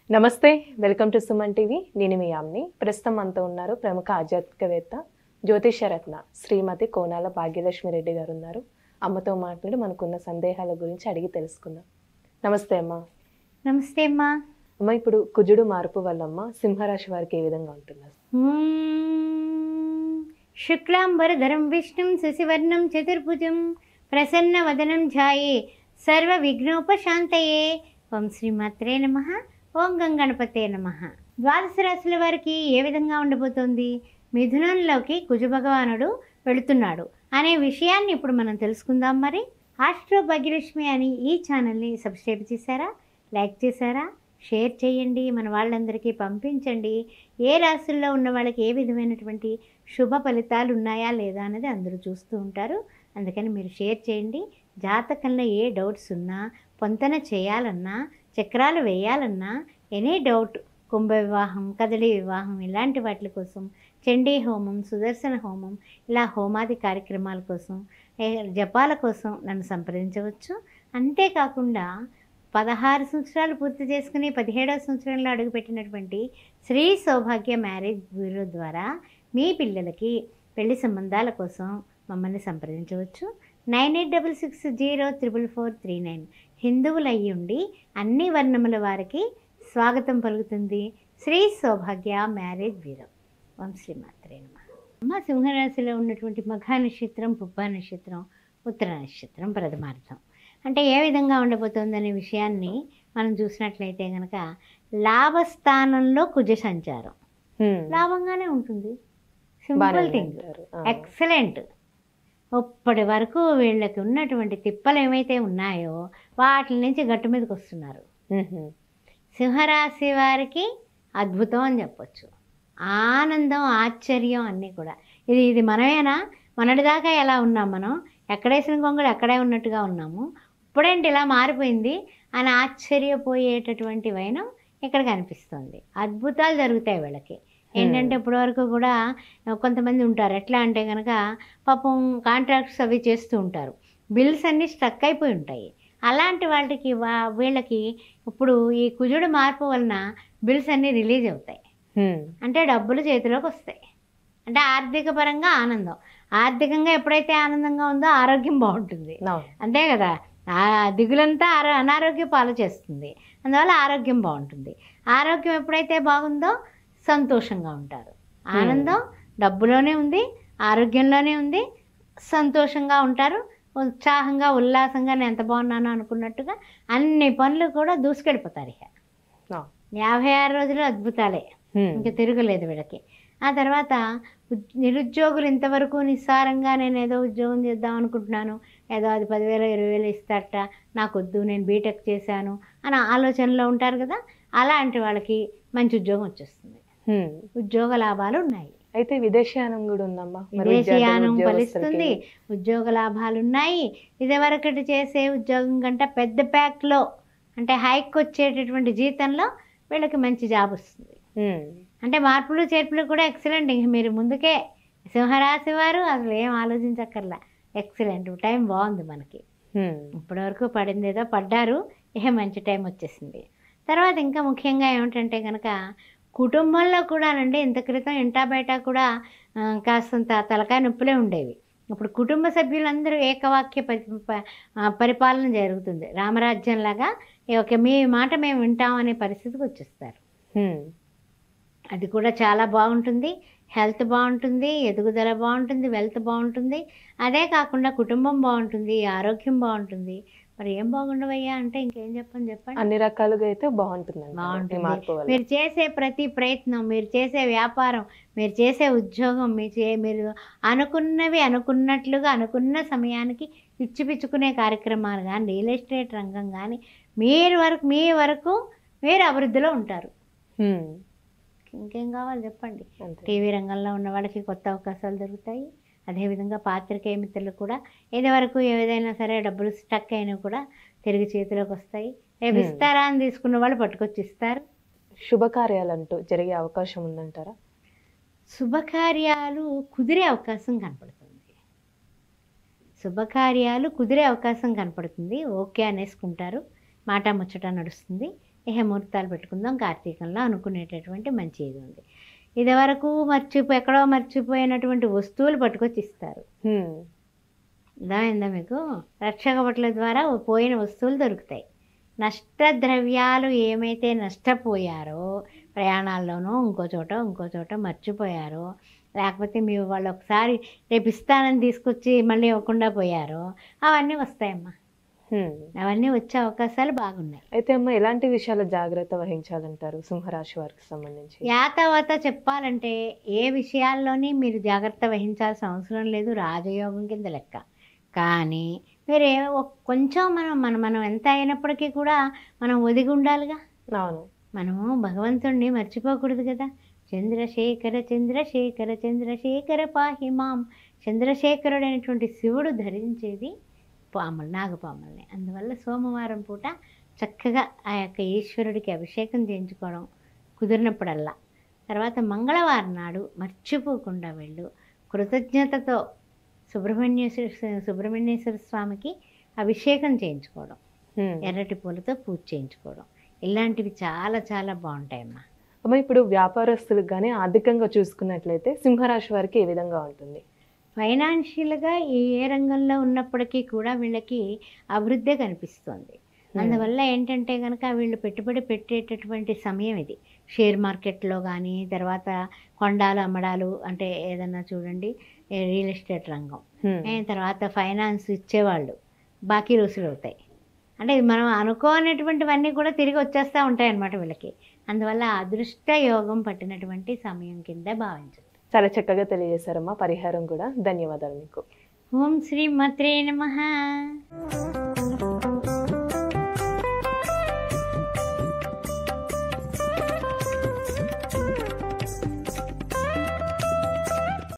నమస్తే welcome to Suman TV నేను మీ యామ్ని ప్రస్తుతం అంతా ఉన్నారు ప్రముఖ ఆధ్యాత్మికవేత్త జ్యోతిషరత్న శ్రీమతి కోనాల భాగ్యలక్ష్మి రెడ్డి గారు ఉన్నారు అమ్మతో మాట్లాడి మనకున్న సందేహాల గురించి అడిగి తెలుసుకుందాం నమస్తే అమ్మ నమస్తే అమ్మా అమ్మ ఇప్పుడు కుజుడు మార్పు వల్ల అమ్మ సింహరాశి వారికి ఏ విధంగా ఉంటున్నారు మ్మ్. శుక్లాంబరధరం విష్ణుం శశివర్ణం చతుర్భుజం ప్రసన్నవదనం ఝాయే సర్వ విఘ్నోపశాంతయే ఓం శ్రీమాత్రే నమ ఓం గంగణపతే నమ ద్వాదశ రాశుల వారికి ఏ విధంగా ఉండబోతోంది మిథునంలోకి కుజ భగవానుడు వెళుతున్నాడు అనే విషయాన్ని ఇప్పుడు మనం తెలుసుకుందాం మరి ఆస్ట్రో భాగ్యలక్ష్మి అని ఈ ఛానల్ని సబ్స్క్రైబ్ చేశారా లైక్ చేశారా షేర్ చేయండి మన వాళ్ళందరికీ పంపించండి ఏ రాశుల్లో ఉన్న వాళ్ళకి ఏ విధమైనటువంటి శుభ ఫలితాలు ఉన్నాయా లేదా అనేది అందరూ చూస్తూ ఉంటారు అందుకని మీరు షేర్ చేయండి జాతకంలో ఏ డౌట్స్ ఉన్నా పొంతన చేయాలన్నా చక్రాలు వేయాలన్నా ఎనీ డౌట్ కుంభ వివాహం కదలి వివాహం ఇలాంటి వాటి కోసం చండీ హోమం సుదర్శన హోమం ఇలా హోమాది కార్యక్రమాల కోసం ఏ జపాల కోసం నన్ను సంప్రదించవచ్చు అంతేకాకుండా పదహారు సంవత్సరాలు పూర్తి చేసుకుని పదిహేడవ సంవత్సరంలో అడుగుపెట్టినటువంటి శ్రీ సౌభాగ్య మ్యారేజ్ బ్యూరో ద్వారా మీ పిల్లలకి పెళ్లి సంబంధాల కోసం మమ్మల్ని సంప్రదించవచ్చు nine eight double six zero triple four three nine హిందువులు అయ్యి ఉండి అన్ని వర్ణముల వారికి స్వాగతం పలుకుతుంది శ్రీ సౌభాగ్య మ్యారేజ్ బ్యూరో ఓం శ్రీ మాత్రే నమ అమ్మ సింహరాశిలో ఉన్నటువంటి మఘా నక్షత్రం పుబ్బా నక్షత్రం ఉత్తర నక్షత్రం ప్రథమార్థం అంటే ఏ విధంగా ఉండబోతోందనే విషయాన్ని మనం చూసినట్లయితే కనుక లాభస్థానంలో కుజ సంచారం హ్మ్. లాభంగానే ఉంటుంది బాగానే సింపుల్ థింగ్ ఉంటారు. ఆ. ఎక్సలెంట్ ఇప్పటి వరకు వీళ్ళకి ఉన్నటువంటి తిప్పలు ఏమైతే ఉన్నాయో వాటి నుంచి గట్టు మీదకి వస్తున్నారు మ్హూ. సింహరాశి వారికి అద్భుతం అని చెప్పొచ్చు ఆనందం ఆశ్చర్యం అన్నీ కూడా ఇది ఇది మనమేనా మొన్నటిదాకా ఎలా ఉన్నాం మనం ఎక్కడేసిన కొంగలు ఎక్కడే ఉన్నట్టుగా ఉన్నాము ఇప్పుడేంటి ఇలా మారిపోయింది అని ఆశ్చర్యపోయేటటువంటి వైనం ఇక్కడ కనిపిస్తుంది అద్భుతాలు జరుగుతాయి వీళ్ళకి ఏంటంటే ఇప్పటివరకు కూడా కొంతమంది ఉంటారు ఎట్లా అంటే కనుక పాపం కాంట్రాక్ట్స్ అవి చేస్తూ ఉంటారు బిల్స్ అన్నీ స్ట్రక్ అయిపోయి ఉంటాయి అలాంటి వాటికి వా- వీళ్ళకి ఇప్పుడు ఈ కుజుడు మార్పు వలన బిల్స్ అన్నీ రిలీజ్ అవుతాయి హ్మ్. అంటే డబ్బులు చేతిలోకి వస్తాయి అంటే ఆర్థిక పరంగా ఆనందం ఆర్థికంగా ఎప్పుడైతే ఆనందంగా ఉందో ఆరోగ్యం బాగుంటుంది అవును. అంతే కదా ఆ దిగులంతా ఆరో అనారోగ్య పాలు చేస్తుంది అందువల్ల ఆరోగ్యం బాగుంటుంది ఆరోగ్యం ఎప్పుడైతే బాగుందో సంతోషంగా ఉంటారు ఆనందం డబ్బులోనే ఉంది ఆరోగ్యంలోనే ఉంది సంతోషంగా ఉంటారు ఉత్సాహంగా ఉల్లాసంగా నేను ఎంత బాగున్నానో అనుకున్నట్టుగా అన్ని పనులు కూడా దూసుకెళ్ళిపోతారు ఇక ఆ. యాభై ఆరు రోజులు అద్భుతాలే హ్మ్. ఇంకా తిరగలేదు వీళ్ళకి ఆ తర్వాత ఉద్- నిరుద్యోగులు ఇంతవరకు నిస్సారంగా నేను ఏదో ఉద్యోగం చేద్దాం అనుకుంటున్నాను ఏదో అది పదివేలు ఇరవై వేలు ఇస్తారట నాకు వద్దు నేను బీటెక్ చేశాను అని ఆలోచనలో ఉంటారు కదా అలాంటి వాళ్ళకి మంచి ఉద్యోగం వచ్చేస్తుంది హ్మ్. ఉద్యోగ లాభాలు ఉన్నాయి అయితే విదేశీయానం కూడా ఉందమ్మా మరి విదేశీయానం విద్యార్థులు, ఫలిస్తుంది ఉద్యోగస్తులకి? ఉద్యోగ లాభాలు ఉన్నాయి ఇదివరకటి చేసే ఉద్యోగం కంటే పెద్ద ప్యాక్లో అంటే హైక్ వచ్చేటటువంటి జీతంలో వీళ్ళకి మంచి జాబ్ వస్తుంది హ్మ్. అంటే మార్పులు చేర్పులు కూడా ఎక్సలెంట్ ఇంక మీరు ముందుకే సింహరాశి వారు అసలు ఏం ఆలోచించక్కర్లా ఎక్సలెంట్ టైం బాగుంది మనకి హ్మ్. ఇప్పటివరకు పడింది ఏదో పడ్డారు ఏ మంచి టైం వచ్చేసింది తర్వాత ఇంకా ముఖ్యంగా ఏమిటంటే కనుక కుటుంబంలో కూడానండి ఇంత క్రితం ఇంటా బయట కూడా ఆ, కాస్తంత తలకాయ నొప్పులే ఉండేవి ఇప్పుడు కుటుంబ సభ్యులందరూ ఏకవాక్య పరి ప- ఆ, పరిపాలన జరుగుతుంది రామరాజ్యంలాగా ఓకే మీ మాట మేము వింటాం అనే పరిస్థితికి వచ్చేస్తారు హ్మ్. అది కూడా చాలా బాగుంటుంది హెల్త్ బాగుంటుంది ఎదుగుదల బాగుంటుంది వెల్త్ బాగుంటుంది అదే కాకుండా కుటుంబం బాగుంటుంది ఆరోగ్యం బాగుంటుంది మరి ఏం బాగుండవయ్యా అంటే ఇంకేం చెప్పని చెప్పండి అన్ని రకాలుగా అయితే బాగుంటుందండి ఈ బాగుంటుంది మార్పు వల్ల మీరు చేసే ప్రతి ప్రయత్నం మీరు చేసే వ్యాపారం మీరు చేసే ఉద్యోగం మీరు చే మీరు అనుకున్నవి అనుకున్నట్లుగా అనుకున్న సమయానికి ఇచ్చిపిచ్చుకునే కార్యక్రమాలు కానీ రియల్ ఎస్టేట్ రంగం కానీ మీరు వరకు మీ వరకు మీరు అభివృద్ధిలో ఉంటారు హ్మ్. ఇంకేం కావాలి చెప్పండి అంతే. టీవీ రంగంలో ఉన్న వాళ్ళకి కొత్త అవకాశాలు దొరుకుతాయి అదేవిధంగా పాత్రికేయ మిత్రులు కూడా ఇదివరకు ఏదైనా సరే డబ్బులు స్టక్ అయినా కూడా తిరిగి చేతిలోకి వస్తాయి రేపు Hmm. ఇస్తారా అని తీసుకున్న వాళ్ళు పట్టుకొచ్చి ఇస్తారు శుభకార్యాలంటూ జరిగే అవకాశం ఉందంటారా శుభకార్యాలు కుదిరే అవకాశం కనపడుతుంది శుభకార్యాలు కుదిరే అవకాశం కనపడుతుంది ఓకే అనేసుకుంటారు మాట ముచ్చట నడుస్తుంది ఇహ ముహూర్తాలు పెట్టుకుందాం కార్తీకంలో అనుకునేటటువంటి మంచి ఇది ఉంది ఇదివరకు మర్చిపో ఎక్కడో మర్చిపోయినటువంటి వస్తువులు పట్టుకొచ్చి ఇస్తారు హ్మ్. అర్థమైందా మీకు రక్షక భటుల ద్వారా పోయిన వస్తువులు దొరుకుతాయి నష్టద్రవ్యాలు ఏమైతే నష్టపోయారో ప్రయాణాల్లోనో ఇంకో చోట ఇంకో చోట మర్చిపోయారో లేకపోతే మీ వాళ్ళు ఒకసారి రేపు ఇస్తానని తీసుకొచ్చి మళ్ళీ ఇవ్వకుండా పోయారో అవన్నీ వస్తాయమ్మా హ్మ్. అవన్నీ వచ్చే అవకాశాలు బాగున్నాయి అయితే అమ్మ ఎలాంటి విషయాల జాగ్రత్త వహించాలంటారు సింహరాశి వారికి సంబంధించి యాతావాత చెప్పాలంటే ఏ విషయాల్లోని మీరు జాగ్రత్త వహించాల్సిన అవసరం లేదు రాజయోగం కింద లెక్క కానీ మీరు ఏ- ఒక్- కొంచెం మనం మనం మనం ఎంత అయినప్పటికీ కూడా మనం ఒదిగి ఉండాలిగా అవును మనము భగవంతుణ్ణి మర్చిపోకూడదు కదా చంద్రశేఖర చంద్రశేఖర చంద్రశేఖర పాహిమాం చంద్రశేఖరుడు అనేటువంటి శివుడు ధరించేది పాములు నాగపాముల్ని అందువల్ల సోమవారం పూట చక్కగా ఆ యొక్క ఈశ్వరుడికి అభిషేకం చేయించుకోవడం కుదిరినప్పుడల్లా తర్వాత మంగళవారం నాడు మర్చిపోకుండా వెళ్ళు కృతజ్ఞతతో సుబ్రహ్మణ్యేశ్వర సుబ్రహ్మణ్యేశ్వర స్వామికి అభిషేకం చేయించుకోవడం హ్మ్. ఎర్రటి పూలతో పూజ చేయించుకోవడం ఇలాంటివి చాలా చాలా బాగుంటాయమ్మా అమ్మ ఇప్పుడు వ్యాపారస్తులకు కానీ ఆర్థికంగా చూసుకున్నట్లయితే సింహరాశి వారికి ఏ విధంగా ఉంటుంది ఫైనాన్షియల్గా ఏ ఏ రంగంలో ఉన్నప్పటికీ కూడా వీళ్ళకి అభివృద్ధి కనిపిస్తుంది అందువల్ల ఏంటంటే కనుక వీళ్ళు పెట్టుబడి పెట్టేటటువంటి సమయం ఇది షేర్ మార్కెట్లో కానీ తర్వాత కొండాలు అమ్మడాలు అంటే ఏదన్నా చూడండి ఏ రియల్ ఎస్టేట్ రంగం హ్మ్. ఏ తర్వాత ఫైనాన్స్ ఇచ్చేవాళ్ళు బాకీ రోజులు అవుతాయి అంటే మనం అనుకోనటువంటివన్నీ కూడా తిరిగి వచ్చేస్తూ ఉంటాయి అన్నమాట వీళ్ళకి అందువల్ల అదృష్ట యోగం పట్టినటువంటి సమయం కింద భావించండి చాలా చక్కగా తెలియజేశారమ్మా పరిహారం కూడా ధన్యవాదాలు మీకు ఓం శ్రీ మత్రే నమ